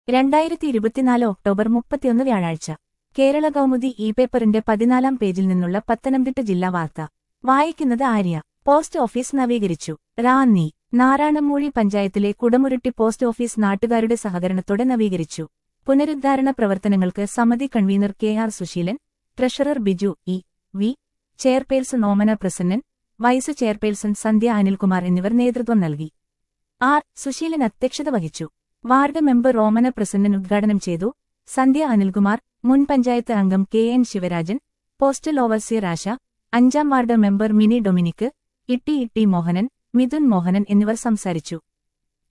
രണ്ടായിരത്തി ഇരുപത്തിനാല് ഒക്ടോബർ മുപ്പത്തിയൊന്ന് വ്യാഴാഴ്ച കേരള കൗമുദി ഇ പേപ്പറിന്റെ പതിനാലാം പേജിൽ നിന്നുള്ള പത്തനംതിട്ട ജില്ലാ വാർത്ത വായിക്കുന്നത് ആര്യ പോസ്റ്റ് ഓഫീസ് നവീകരിച്ചു റാന്നി നാരായണമൂഴി പഞ്ചായത്തിലെ കുടമുരുട്ടി പോസ്റ്റ് ഓഫീസ് നാട്ടുകാരുടെ സഹകരണത്തോടെ നവീകരിച്ചു പുനരുദ്ധാരണ പ്രവർത്തനങ്ങൾക്ക് സമിതി convener K R Susheelan treasurer Biju E V chairperson Omana Prasannan vice chairperson Sandhya Anilkumar എന്നിവർ നേതൃത്വം നൽകി ആർ സുശീലൻ അധ്യക്ഷത വഹിച്ചു വാർഡ് മെമ്പർ ഓമന പ്രസന്നൻ ഉദ്ഘാടനം ചെയ്തു സന്ധ്യ അനിൽകുമാർ മുൻ പഞ്ചായത്ത് അംഗം K N Sivarajan postal overseer Asha അഞ്ചാം വാർഡ് മെമ്പർ മിനി ഡൊമിനിക്ക് ഇട്ടി ഇട്ടി മോഹനൻ മിഥുൻ മോഹനൻ എന്നിവർ സംസാരിച്ചു